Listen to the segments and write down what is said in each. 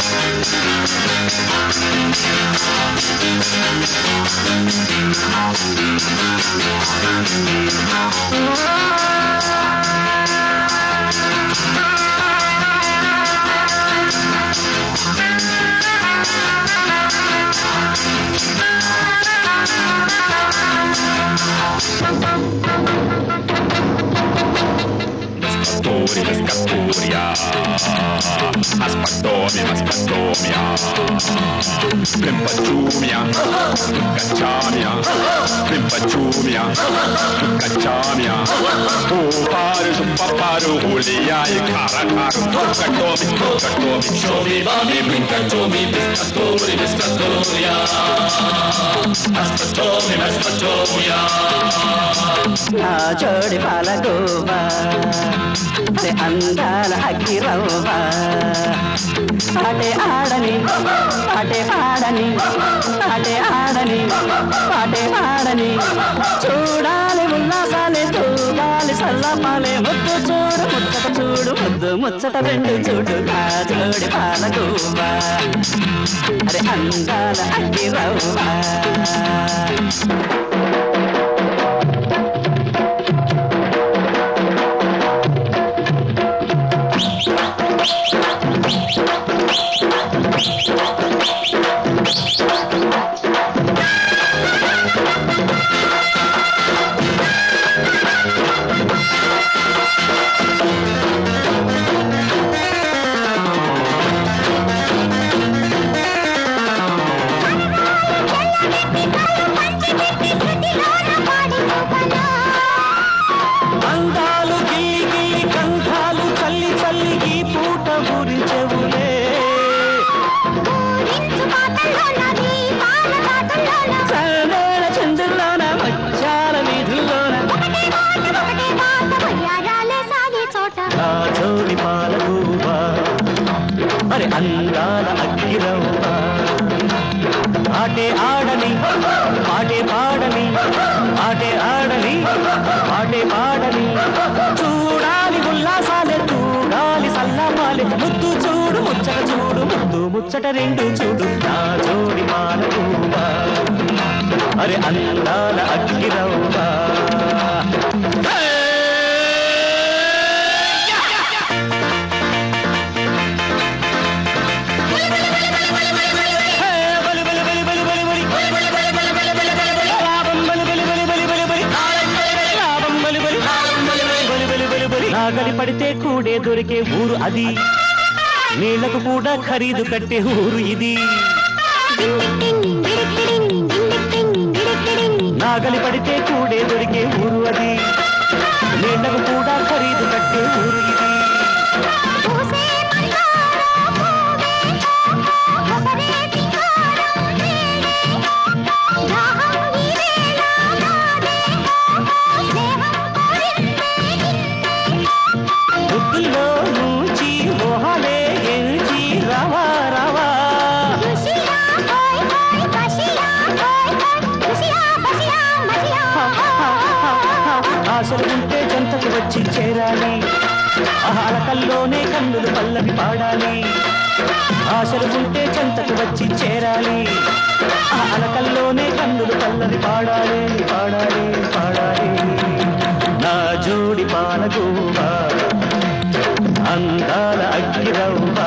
Mascatore, mascatoria. Aspartome, mascatomia. Pimpachumia, cacciamia. Pimpachumia, cacciamia. Uparu, supaparu, hulia, e caracaru. Mascatomi, mascatomi, shomi, bami, pimpachumi, mascatori, mascatoria. Aspartome, mascatomia. నా జోడి పాలగోవా అరే అందాల అగ్గిరవ్వా పాటే ఆడని పాటే పాడని పాటే ఆడని పాటే పాడని చూడాలి ఉల్లాసాలే చూడాలి సల్లపాలే ముద్దు చూడు ముచ్చట చూడు ముద్దు ముచ్చట రెండు చూడు నా జోడి పాలగోవా అరే అందాల అగ్గిరవ్వా అందాలు గిల్లి గిల్లి కంఠాలు చల్లి చల్లి ఈ పూట ఊరించెవులే చల్లేల చంద్రుల్లోన మధ్యాల వీధుల్లోన నా జోడి పాలగూవా మరి అందాల అగ్గిరవ్వ ఆటే ఆడని పాటే పాడని ఆటే ఆడని పాటే పాడని చూడాలి ఉల్లాసాలే చూడాలి సల్లపాలే ముద్దు చూడు ముచ్చట చూడు ముద్దు ముచ్చట రెండు చూడు నా జోడి పాలగూవా అరే అందాల అగ్గిరవ్వ నాగలి పడితే కూడే దొరికే ఊరు అది నీళ్లకు కూడా ఖరీదు కట్టే ఊరు ఇది నాగలి పడితే కూడే దొరికే ఊరు అది నీళ్లకు కూడా ఖరీదు కట్టే ఊరు ఇది బుద్ధుల్లో నుంచి మోహాలే గెలిచి రావా రావా ఆశలు ఉంటే జంతకు వచ్చి చేరాలి ఆహారకల్లోనే కన్నులు పల్లవి పాడాలి ఆశలు ఉంటే చెంతకు వచ్చి చేరాలి ఆహారకల్లోనే కన్నులు పల్లవి పాడాలి పాడాలి పాడాలి నా జోడి పాలగోవా అందాల అగ్గిరవ్వా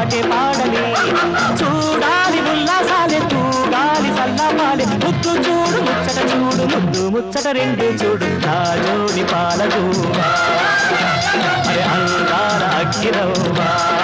పాటే పాడని చూడాలి ఉల్లాసాలే తూగాలి సల్లాపాలే ముద్దు చూడు ముచ్చట చూడు ముద్దు ముచ్చట రెండు చూడు రాజోని పాలగూవా అరే అందాల అగ్గిరవ్వా